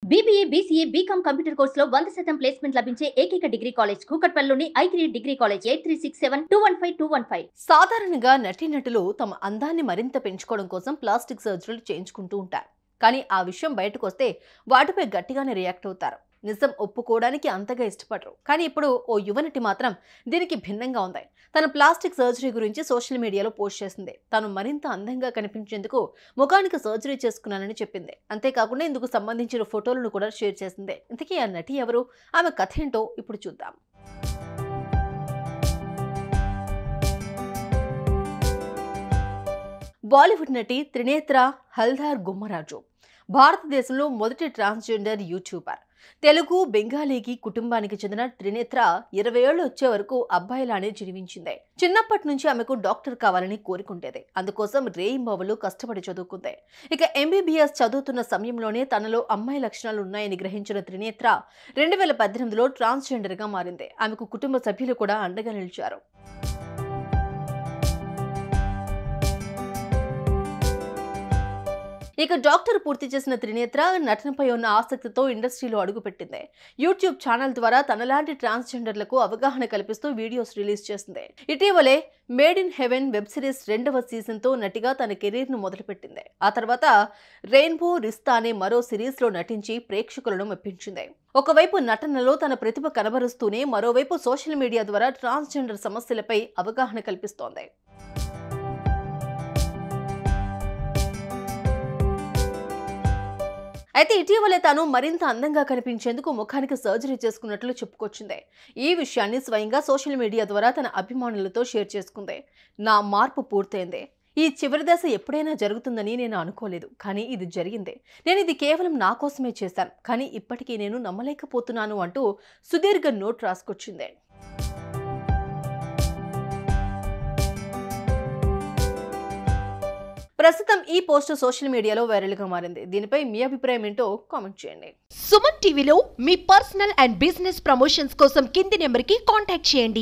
BBA BCA BCom computer కోర్సులో వంద శాతం ప్లేస్మెంట్ లభించే ఏకైక డిగ్రీ కాలేజ్ కూకట్పల్లిలోని I three degree college eight three six seven two one five two one five సాధారణంగా నటీనటులు తమ అందాన్ని మరింత పెంచుకోవడం కోసం ప్లాస్టిక్ సర్జరీలు చేయించుకుంటూ ఉంటారు కానీ ఆ విషయం బయటకు వస్తే వాటిపై గట్టిగానే రియాక్ట్ అవుతారు నిజం ఒప్పుకోవడానికి అంతగా ఇష్టపడరు కానీ ఇప్పుడు ఓ యువనటి మాత్రం దీనికి భిన్నంగా ఉంది తన ప్లాస్టిక్ సర్జరీ గురించి సోషల్ మీడియాలో పోస్ట్ చేసింది తాను మరింత అందంగా కనిపించేందుకు ముఖానికి సర్జరీ చేసుకున్నానని చెప్పింది అంతేకాకుండా ఇందుకు సంబంధించిన ఫోటోలను కూడా షేర్ చేసింది ఇంతకీ ఆ నటి ఎవరు ఆమె కథ ఏంటో ఇప్పుడు చూద్దాం బాలీవుడ్ నటి త్రినేత్ర హల్దార్ గుమ్మరాజు భారతదేశంలో మొదటి ట్రాన్స్జెండర్ యూట్యూబర్ తెలుగు బెంగాలీకి కుటుంబానికి చెందిన త్రినేత్ర ఇరవై ఏళ్ళు వచ్చే వరకు అబ్బాయిలానే జీవించింది చిన్నప్పటి నుంచి ఆమెకు డాక్టర్ కావాలని కోరుకుంటేది అందుకోసం రేయింబవలు కష్టపడి చదువుకుంది ఇక ఎంబీబీఎస్ చదువుతున్న సమయంలోనే తనలో అమ్మాయి లక్షణాలు ఉన్నాయని గ్రహించిన త్రినేత్ర రెండు వేల పద్దెనిమిదిలో ట్రాన్స్జెండర్గా మారింది ఆమెకు కుటుంబ సభ్యులు కూడా అండగా నిలిచారు ఇక డాక్టర్ పూర్తి చేసిన త్రినేత్ర నటనపై ఉన్న ఆసక్తితో ఇండస్ట్రీలో అడుగుపెట్టింది యూట్యూబ్ ఛానల్ ద్వారా తనలాంటి ట్రాన్స్జెండర్లకు అవగాహన కల్పిస్తూ వీడియోస్ రిలీజ్ చేసింది ఇటీవలే made in heaven web series రెండవ సీజన్తో నటిగా తన కెరీర్ను మొదలుపెట్టింది ఆ తర్వాత రెయిన్బో రిస్తా అనే మరో సిరీస్లో నటించి ప్రేక్షకులను మెప్పించింది ఒకవైపు నటనలో తన ప్రతిభ కనబరుస్తూనే మరోవైపు సోషల్ మీడియా ద్వారా ట్రాన్స్జెండర్ సమస్యలపై అవగాహన కల్పిస్తోంది అయితే ఇటీవలే తాను మరింత అందంగా కనిపించేందుకు ముఖానికి సర్జరీ చేసుకున్నట్లు చెప్పుకొచ్చింది ఈ విషయాన్ని స్వయంగా సోషల్ మీడియా ద్వారా తన అభిమానులతో షేర్ చేసుకుంది నా మార్పు పూర్తయింది ఈ చివరి దశ ఎప్పుడైనా జరుగుతుందని నేను అనుకోలేదు కానీ ఇది జరిగింది నేను ఇది కేవలం నా కోసమే చేశాను కానీ ఇప్పటికీ నేను నమ్మలేకపోతున్నాను అంటూ సుదీర్ఘ నోట్ రాసుకొచ్చింది ప్రస్తుతం ఈ పోస్ట్ సోషల్ మీడియాలో వైరల్గా మారింది దీనిపై మీ అభిప్రాయం ఏంటో కామెంట్ చేయండి సుమన్ టీవీలో మీ పర్సనల్ అండ్ బిజినెస్ ప్రమోషన్స్ కోసం కింది నెంబర్కి కాంటాక్ట్ చేయండి